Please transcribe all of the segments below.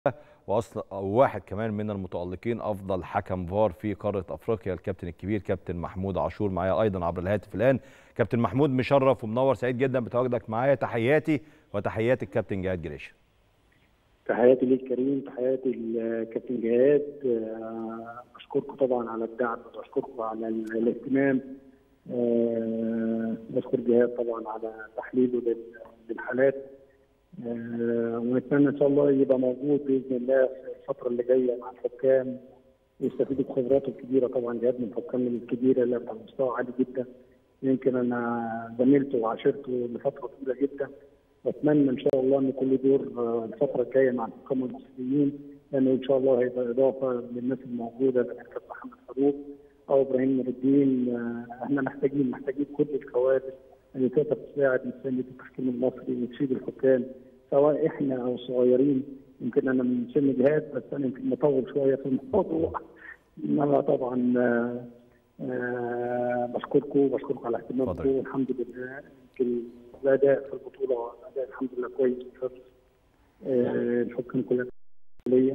واصل واحد كمان من المتالقين افضل حكم فار في قاره افريقيا الكابتن الكبير كابتن محمود عاشور معايا ايضا عبر الهاتف الان كابتن محمود مشرف ومنور سعيد جدا بتواجدك معايا تحياتي وتحيات الكابتن جهاد جريشه تحياتي ليك كريم تحياتي للكابتن جهاد آه، اشكركم طبعا على الدعم واشكركم على ال- الاهتمام آه، بشكر جهاد طبعا على تحليله لل- للحالات آه، ونتمنى ان شاء الله يبقى موجود باذن الله في الفتره اللي جايه مع الحكام ويستفيدوا بخبراته الكبيره طبعا جهاد من الحكام الكبيره اللي على مستوى عالي جدا يمكن انا زميلته وعاشرته لفتره طويله جدا واتمنى ان شاء الله ان يكون له دور آه، الفتره الجايه مع الحكام المصريين لانه ان شاء الله هيبقى اضافه للناس الموجوده زي الكابتن محمد فاروق او ابراهيم نور الدين آه، احنا محتاجين محتاجين كل الكوادر اللي تقدر تساعد مساندة التحكيم المصري وتفيد الحكام سواء احنا او صغيرين يمكن انا من سن جهاد بس انا يمكن مطول شويه في الموضوع انما طبعا آه، آه، بشكركم وبشكركم على اهتمامكم اتفضل. والحمد لله يمكن الاداء في البطوله اداء الحمد لله كويس بفضل آه، الحكام كلها ليا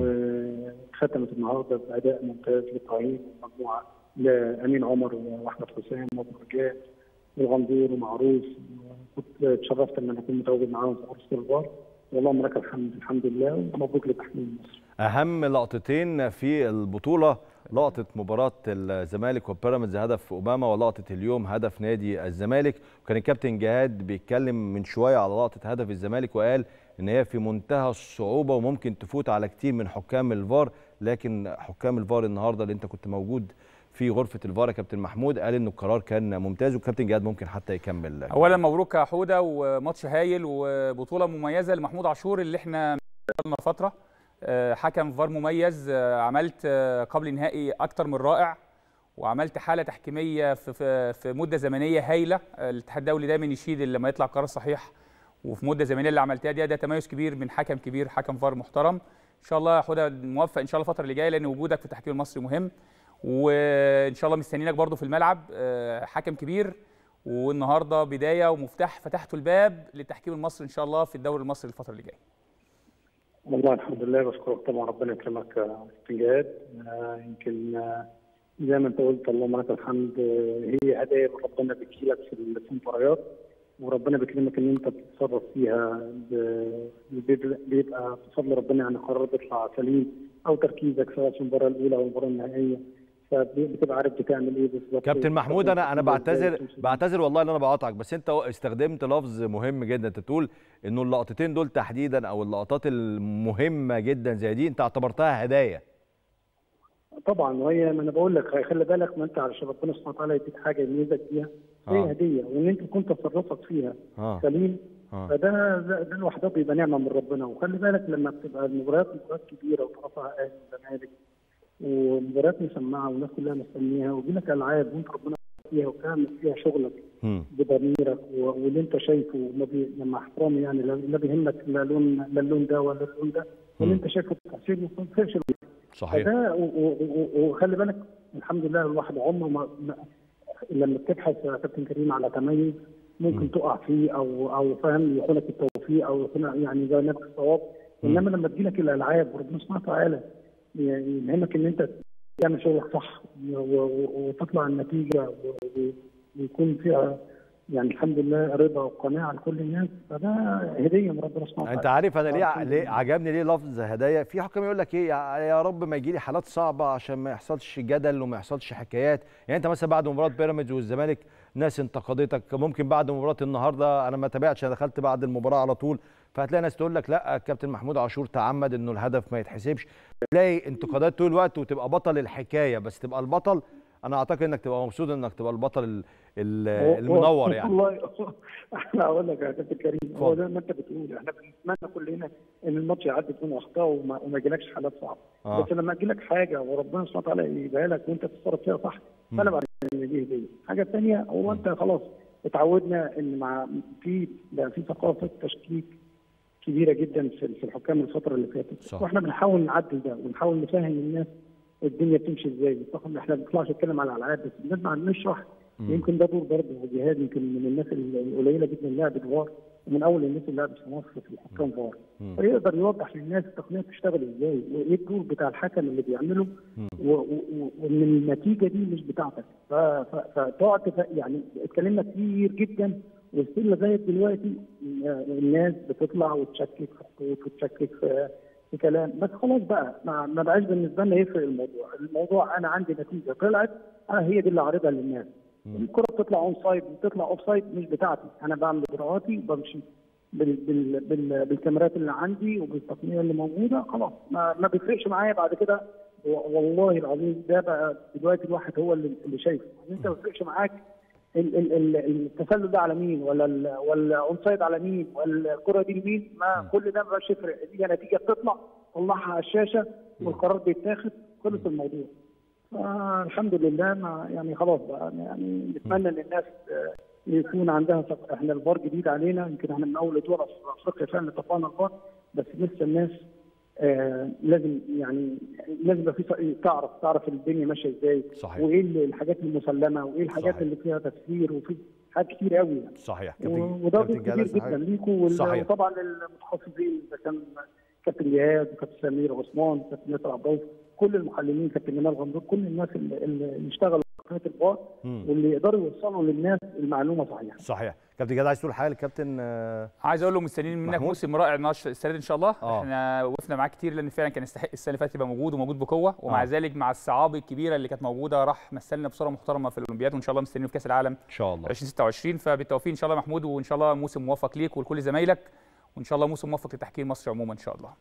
وختمت النهارده باداء ممتاز لابراهيم ومجموعه لامين عمر واحمد حسام وابو رجاء والغندور ومعروف كنت اتشرفت ان انا اكون متواجد معاهم في غرفه الفار واللهم لك الحمد الحمد لله ومبروك لتحكيم مصر اهم لقطتين في البطوله لقطه مباراه الزمالك وبيراميدز هدف اوباما ولقطه اليوم هدف نادي الزمالك وكان الكابتن جهاد بيتكلم من شويه على لقطه هدف الزمالك وقال ان هي في منتهى الصعوبه وممكن تفوت على كتير من حكام الفار لكن حكام الفار النهارده اللي انت كنت موجود في غرفه الفار يا كابتن محمود قال ان القرار كان ممتاز والكابتن جهاد ممكن حتى يكمل اولا مبروك يا حوده وماتش هايل وبطوله مميزه لمحمود عاشور اللي احنا لنا فتره آه، حكم فار مميز آه، عملت آه، قبل نهائي اكتر من رائع وعملت حاله تحكيميه في في, في مده زمنيه هايله آه، الاتحاد الدولي دايما يشيد لما يطلع قرار صحيح وفي مده زمنيه اللي عملتها دي ده تميز كبير من حكم كبير حكم فار محترم ان شاء الله يا حوده موفق ان شاء الله الفتره اللي جايه لان وجودك في التحكيم المصري مهم وان شاء الله مستنيينك برضو في الملعب آه، حكم كبير والنهارده بدايه ومفتاح فتحتوا الباب للتحكيم المصري ان شاء الله في الدوري المصري الفتره اللي جايه والله الحمد لله بشكرك طبعا ربنا يكرمك يا كابتن جهاد آه، يمكن آه، زي ما انت قلت اللهم لك الحمد آه، هي هدايا من ربنا بتجيلك في ال- في المباريات وربنا بيكرمك ان انت بتتصرف فيها ب- بيبقى- بيبقى بفضل ربنا يعني قرار بيطلع سليم او تركيزك سواء في المباراه الاولى او المباراه النهائيه فبتبقى عارف بتعمل ايه بالظبط كابتن محمود انا انا بعتذر بعتذر والله ان انا بقاطعك بس انت استخدمت لفظ مهم جدا انت تقول انه اللقطتين دول تحديدا او اللقطات المهمه جدا زي دي انت اعتبرتها هدايا طبعا وهي ما انا بقول لك خلي بالك ما انت علشان ربنا سبحانه وتعالى يديك حاجه يميزك فيها آه. هي هديه وان انت كنت تصرفك فيها اه سليم اه فده ده, ده لوحده بيبقى نعمه من ربنا وخلي بالك لما بتبقى المباريات مباريات كبيره وطرفها اهلي وزمالك ومباريات مسمعه والناس كلها مستنيها ويجي لك العاب وانت ربنا فيها وتعمل فيها شغلك مم. بضميرك و- واللي انت شايفه ما بي... لما احترامي يعني لا لا بيهمك لا لون لا اللون ده ولا اللون ده واللي مم. انت شايفه تحسين ما تنفعش صحيح فده و- و- و- وخلي بالك الحمد لله الواحد عمره ما ما- لما بتبحث يا كابتن كريم على تميز ممكن مم. تقع فيه او او فاهم يخونك التوفيق او يخونك يعني زي نفس الصواب مم. انما لما تجيلك الالعاب وربنا سبحانه وتعالى يعني يهمك ان انت تعمل شغلك صح و- و- وتطلع النتيجه و- و- ويكون فيها يعني الحمد لله رضا وقناعه لكل الناس فده هديه من ربنا سبحانه وتعالى انت عارف انا ليه الحمد ليه لله. عجبني ليه لفظ هدايا في حكام يقول لك ايه يا يا رب ما يجي لي حالات صعبه عشان ما يحصلش جدل وما يحصلش حكايات يعني انت مثلا بعد مباراه بيراميدز والزمالك ناس انتقدتك ممكن بعد مباراه النهارده انا ما تابعتش انا دخلت بعد المباراه على طول فهتلاقي ناس تقول لك لا الكابتن محمود عاشور تعمد انه الهدف ما يتحسبش تلاقي انتقادات طول الوقت وتبقى بطل الحكايه بس تبقى البطل انا اعتقد انك تبقى مبسوط انك تبقى البطل ال- ال- هو- المنور يعني والله انا اقول لك يا كابتن كريم هو اتفضل. زي ما انت بتقول احنا بنتمنى كلنا ان الماتش يعدي بدون اخطاء وما, وما يجيلكش حالات صعبه آه. بس لما يجيلك حاجه وربنا سبحانه وتعالى يبقى لك وانت تتصرف فيها صح مم. فانا بعد ان دي هديه الحاجه الثانيه هو انت خلاص اتعودنا ان مع في بقى في ثقافه تشكيك كبيره جدا في في الحكام الفتره اللي فاتت صح. واحنا بنحاول نعدل ده ونحاول نفهم الناس الدنيا بتمشي ازاي طبعا احنا ما بنطلعش نتكلم على الالعاب بس بنطلع نشرح مم. يمكن ده دور برضه جهاد يمكن من الناس القليله جدا اللي لعبت فار ومن اول الناس اللي لعبت في مصر في الحكام فار مم. فيقدر يوضح للناس التقنيه بتشتغل ازاي وايه الدور بتاع الحكم اللي بيعمله و- و- و- وان النتيجه دي مش بتاعتك ف- ف- فتقعد تف- يعني اتكلمنا كتير جدا وستيل لغايه دلوقتي آه، الناس بتطلع وتشكك في خطوط وتشكك في في كلام بس خلاص بقى ما, ما بقاش بالنسبه لنا يفرق الموضوع، الموضوع انا عندي نتيجه طلعت انا هي دي اللي عارضها للناس. الكره بتطلع اون سايد بتطلع اوف سايد مش بتاعتي، انا بعمل اجراءاتي وبمشي بال بال بال بالكاميرات اللي عندي وبالتقنيه اللي موجوده خلاص ما, ما بيفرقش معايا بعد كده و- والله العظيم ده بقى دلوقتي الواحد هو اللي, اللي شايفه انت ما بيفرقش معاك ال- ال- ال- التسلل ده على مين ولا ال- ولا اون سايد على مين ولا الكره دي لمين ما كل ده ما بقاش يفرق هي نتيجه بتطلع طلعها على الشاشه والقرار بيتاخد خلص الموضوع آه الحمد لله ما يعني خلاص بقى يعني نتمنى ان الناس آه، يكون عندها ثقة. احنا الفار جديد علينا يمكن احنا من اول دول في افريقيا فعلا طبقنا الفار بس لسه الناس آه لازم يعني لازم يبقى في ث- تعرف تعرف الدنيا ماشيه ازاي صحيح. وايه ال- الحاجات المسلمه وايه الحاجات صحيح. اللي فيها تفسير وفي حاجات كتير قوي يعني صحيح و- كابتن وده كابتن دور جلال كبير صحيح. جدا ليكوا وال- صحيح. وطبعا المتخصصين اذا كان كابتن جهاد وكابتن سمير عثمان كابتن ياسر عباس كل المحللين كابتن جمال غندور كل الناس اللي, اللي اشتغلوا في قناه الفار مم. واللي يقدروا يوصلوا للناس المعلومه صحيحه صحيح كابتن جلال عايز تقول حاجه للكابتن آه، عايز اقول له مستنيين منك محمود؟ موسم رائع النهارده السنه دي ان شاء الله آه. احنا وقفنا معاه كتير لان فعلا كان يستحق السنه اللي فاتت يبقى موجود وموجود بقوه ومع آه. ذلك مع الصعاب الكبيره اللي كانت موجوده راح مثلنا بصوره محترمه في الاولمبياد وان شاء الله مستنيينه في كاس العالم ان شاء الله 2026 فبالتوفيق ان شاء الله محمود وان شاء الله موسم موفق ليك ولكل زمايلك وان شاء الله موسم موفق لتحكيم مصر عموما ان شاء الله